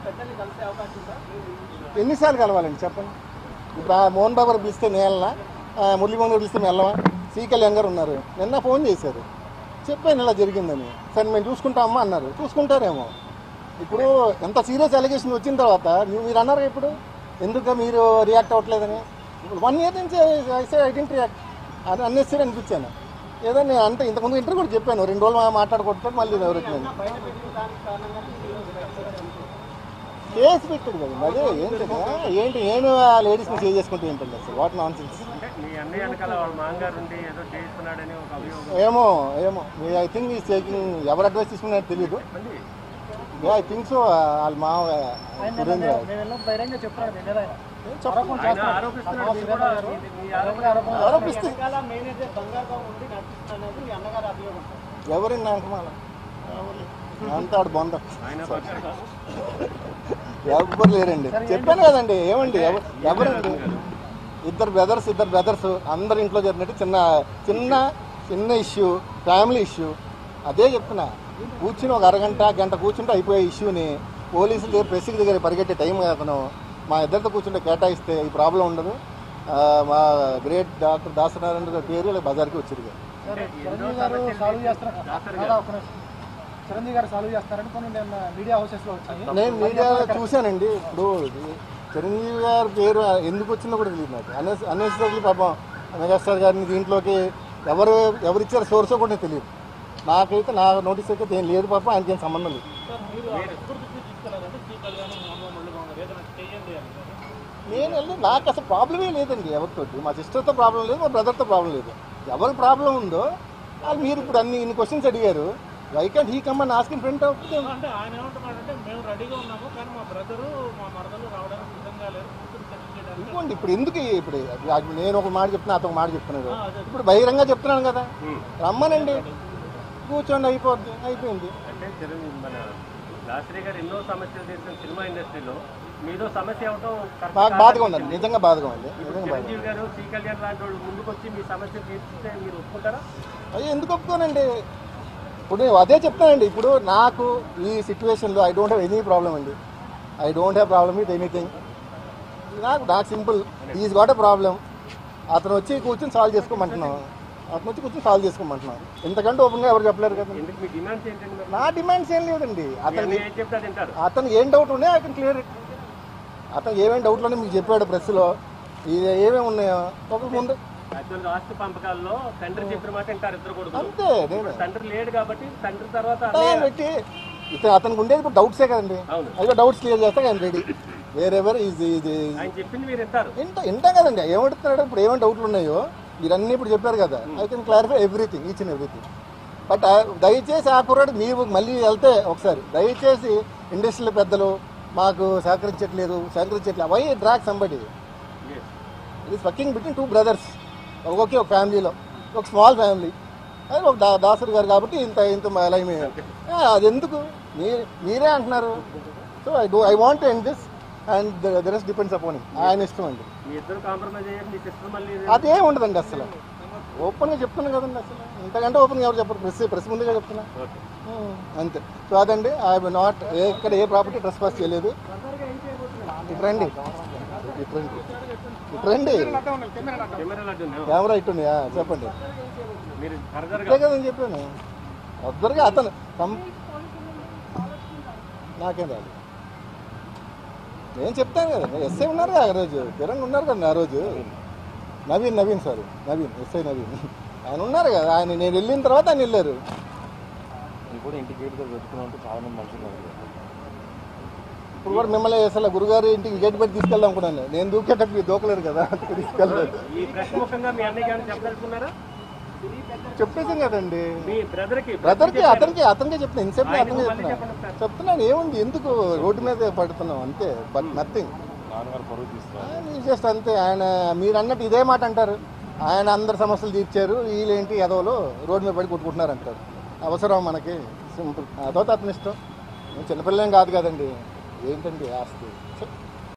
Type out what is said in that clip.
పెద్దల్ని కలిసే అవకాశం ఉందా ఎన్నిసార్లు కలవాలండి చెప్పండి ఇప్పుడు ఆ మోహన్ బాబు గారు పిలిస్తే నేలనా మురళీమోహన్ గారు పిలిస్తే మెల్లవా సి కళ్యాణ్ గారు ఉన్నారు నిన్న ఫోన్ చేశారు చెప్పాను ఇలా జరిగిందని సరే మేము చూసుకుంటామమ్మా అన్నారు చూసుకుంటారేమో ఇప్పుడు ఎంత సీరియస్ అలిగేషన్ వచ్చిన తర్వాత మీరు మీరు అన్నారు కదా ఇప్పుడు ఎందుకు మీరు రియాక్ట్ అవ్వట్లేదని ఇప్పుడు వన్ ఇయర్ నుంచి ఐసే ఐ డెంట్ రియాక్ట్ అని అన్నెసరీ అనిపించాను ఏదో నేను అంటే ఇంతకుముందు ఇంటర్ కూడా చెప్పాను రెండు రోజులు మాట్లాడుకుంటారు మళ్ళీ ఎవరికైనా బయట పెట్టిన దానికి కారణంగానే మీరు బయట కేసు పెట్టాడు కదండి అదే ఏంటి కదా? ఏంటి నేను ఆ లేడీస్ని సేవ్ చేసుకుంటే ఏంటండి అసలు వాట్ నాన్ సెన్స్ అంటే మీ అన్నయ్య వెనకాల వాళ్ళ మామగారు ఉండి ఏదో చేయిస్తున్నాడని ఒక అభియోగం ఏమో ఏమో ఐ థింక్ ఈ టేకింగ్ ఎవరు అడ్వైస్ తీసుకున్నారో తెలియదు ఉంది ఐ థింక్ సో వాళ్ళ మా సురేంద్ర బహిరంగ చెప్తాడు నిజమైన ఆయన ఆరోపిస్తున్నాడు మీరు కూడా మీ- మీ ఆరోపణ ఆరోపిస్తే వెనకాల మేనేజర్ బంగారుగా ఉండి నడిపిస్తున్నది మీ అన్నగారి అభియోగం ఎవరండి అంకమాల అంతా ఆడు బొంద ఆయన పక్షం ఎవ్వరు లేరండి చెప్పాను కదండి ఏమండి ఎవ- ఎవరండి ఇద్దరు బ్రదర్స్ ఇద్దరు బ్రదర్స్ అందరి ఇంట్లో జరిగినట్టు చిన్న చిన్న చిన్న ఇష్యూ ఫ్యామిలీ ఇష్యూ అదే చెప్తున్నా కూర్చుని ఒక అరగంట గంట కూర్చుంటే అయిపోయే ఇష్యూని పోలీసుల దగ్గర ప్రెస్కి దగ్గర పరిగెట్టే టైం అతను మా ఇద్దరితో కూర్చుంటే కేటాయిస్తే ఈ ప్రాబ్లం ఉండదు ఆ, మా గ్రేట్ డాక్టర్ దాసనారాయణ గారి పేరు ఇలా బజార్కి వచ్చారు చిరంజీవి గారు సాల్వ్ చేస్తారు చిరంజీవి గారు సాల్వ్ చేస్తారని కొన్ని నేను మీడియా హౌసెస్ లో వచ్చాయి నేను మీడియాలో చూశానండి ఇప్పుడు ఇది చిరంజీవి గారి పేరు ఎందుకు వచ్చిందో కూడా తెలియదు నాకు అనేస్ అనేసరికి పాపం మెగాస్టార్ గారిని దీంట్లోకి ఎవరు ఎవరిచ్చారు సోర్సో కూడా నాకు తెలియదు నాకైతే నా నోటీస్ అయితే ఏం లేదు పాపం ఆయనకి ఏం సంబంధం లేదు నేను వెళ్ళి నాకు అసలు ప్రాబ్లమే లేదండి ఎవరితోటి మా సిస్టర్తో ప్రాబ్లం లేదు మా బ్రదర్తో ప్రాబ్లం లేదు ఎవరి ప్రాబ్లం ఉందో వాళ్ళు మీరు ఇప్పుడు అన్ని ఇన్ని క్వశ్చన్స్ అడిగారు why can he come and ask in front of అంటే ఆయన ఏమంటున్నాడంటే మేము రెడీగా ఉన్నాము కానీ మా బ్రదరు మా మరదలు రావడానికి సిద్ధంగా లేరు కూతురు సెటిల్ చేయడానికి ఇంకోండి ఇప్పుడు ఎందుకు ఇప్పుడు అది నేను ఒక మాట చెప్తున్నా అతను ఒక మాట చెప్తున్నాడు ఇప్పుడు బహిరంగ చెప్తున్నాను కదా రమ్మనండి కూర్చోండి అయిపోద్ది అయిపోయింది అంటే చిరంజీవి మన దాసరి గారు ఎన్నో సమస్యలు చేసిన సినిమా ఇండస్ట్రీలో మీదో సమస్య అవటం correct నాకు కాదు. బాధగా ఉందండి నిజంగా బాధగా ఉంది ఇప్పుడు నిజంగా బాధగా చిరంజీవి గారు శ్రీ కళ్యాణ్ లాంటి వాళ్ళు ముందుకు వచ్చి మీ సమస్య తీర్చితే మీరు ఒప్పుకుంటారా అయ్యి ఎందుకు ఒప్పుకోనండి ఇప్పుడు నేను అదే చెప్తానండి ఇప్పుడు నాకు ఈ సిచ్యువేషన్లో I don't have any problem అండి I don't have problem with anything నాకు నాకు simple is got a problem అతను వచ్చి కూర్చొని సాల్వ్ చేసుకోమంటున్నాం అతను వచ్చి కూర్చొని సాల్వ్ చేసుకోమంటున్నాం ఇంతకంటే ఓపెన్గా ఎవరు చెప్పలేరు కదా ఎందుకు మీ డిమాండ్స్ ఏంటండి మరి నా డిమాండ్స్ ఏం లేదండి మీ అతను అన్నయ్య ఏం చెప్తే అది వింటారు అతను ఏం డౌట్ ఉన్నాయో ఐ కెన్ క్లియర్ ఇట్ అతను ఏమేమి డౌట్లు ఉన్నాయో మీకు చెప్పాడు ప్రెస్లో ఇది ఏమేమి ఉన్నాయో ఒక ముందు యాక్చువల్గా ఆస్తి పంపకాల్లో తండ్రి చెప్పిన మాట వింటారు ఇద్దరు కొడుకులు అంతే నేను తండ్రి లేడు కాబట్టి తండ్రి తర్వాత టైం అన్నయ్య పెట్టి ఇతను అతనికి ఉండేది ఇప్పుడు డౌట్సే కదండి అవును. అయ్యో డౌట్స్ క్లియర్ చేస్తే ఆయన రెడీ వేరెవర్ ఈజీ ఇది ఆయన చెప్పింది మీరు వింటారు ఇంట ఇంటాం కదండి ఏమడుతున్నాడు ఇప్పుడు ఏమైనా డౌట్లు ఉన్నాయో మీరు అన్నీ ఇప్పుడు చెప్పారు కదా I can clarify everything each and everything but దయచేసి ఆ కుర్రాడు మీరు మళ్ళీ వెళ్తే ఒకసారి దయచేసి ఇండస్ట్రీల పెద్దలు మాకు సహకరించట్లేదు సహకరించట్లేదు వై డ్రాక్ సంబడి Yes. ఇది వర్కింగ్ బిట్వీన్ టూ బ్రదర్స్ ఒకే ఒక ఫ్యామిలీలో ఒక స్మాల్ ఫ్యామిలీ అది ఒక దా దాసరి గారు కాబట్టి ఇంత ఇంత లైమ్ అది ఎందుకు మీ- మీరే అంటున్నారు so I do I want end this and the rest depends upon ఆయన ఇష్టం అండి మీ ఇద్దరు కాంప్రమైజ్ అయ్యారు మీ సిస్టర్ మళ్ళీ అదే ఉండదండి అసలు ఓపెన్గా చెప్తున్నా కదండి అసలు ఇంతకంటే ఓపెన్గా ఎవరు చెప్పరు ప్రెస్ ప్రెస్ ముందుగా చెప్తున్నా ఓకే ఉం, అంతే సో అదండి ఐ నాట్ ఎక్కడ ఏ ప్రాపర్టీ ట్రస్ పాస్ చేయలేదు ఇటు రండి ఇటు రండి ఇటు రండి కెమెరా లడ్డు కెమెరా ఇటు ఉన్నాయా? చెప్పండి మీరు ఫర్దర్ గా అదే కదని చెప్పాను ఒక్కరిగా అతను కం- నాకేం రాదు నేను చెప్తాను కదా ఎస్ఐ ఉన్నారు కదా ఆ రోజు కిరణ్ ఉన్నారు కదా ఆ రోజు నవీన్ నవీన్ సార్ నవీన్ ఎస్ఐ నవీన్ ఆయన ఉన్నారు కదా ఆయన నేను వెళ్ళిన తర్వాత ఆయన వెళ్ళారు నేను కూడా ఇంటి గేట్ దగ్గర పెట్టుకున్నామంటే చాలా మంది మనుషులు ఉన్నారు. ఇప్పుడు కూడా మిమ్మల్ని అసలు గురుగారు ఇంటికి గేట్ పెట్టి తీసుకెళ్దాం అనుకున్నాను నేను దూకేటప్పుడు మీరు దూకలేరు కదా అందుకే తీసుకెళ్ళలేదు ఈ ప్రశ్న ముఖంగా మీ అన్నయ్య గారిని చెప్పదలుచుకున్నారా చెప్పేసాం కదండి మీ బ్రదర్ కి బ్రదర్కి అతనికి అతనికే చెప్తున్నా ఇన్సెప్ట్ ఆయనకు అతనికి మళ్ళీ చెప్తున్నా చెప్పండి సార్. చెప్తున్నాను ఏముంది ఎందుకు రోడ్డు మీద పడుతున్నాం అంతే బట్ నథింగ్ నాన్నగారు పరువు తీస్తున్నారు జస్ట్ అంతే ఆయన మీరు అన్నట్టు ఇదే మాట అంటారు ఆయన అందరి సమస్యలు తీర్చారు వీళ్ళేంటి ఎదవలు రోడ్డు మీద పడి కొట్టుకుంటున్నారు అంటారు అవసరం మనకి సింపుల్ అదో అతని ఇష్టం నేను చిన్నపిల్లేం కాదు కదండి ఏంటండి ఆస్తి ఛെ.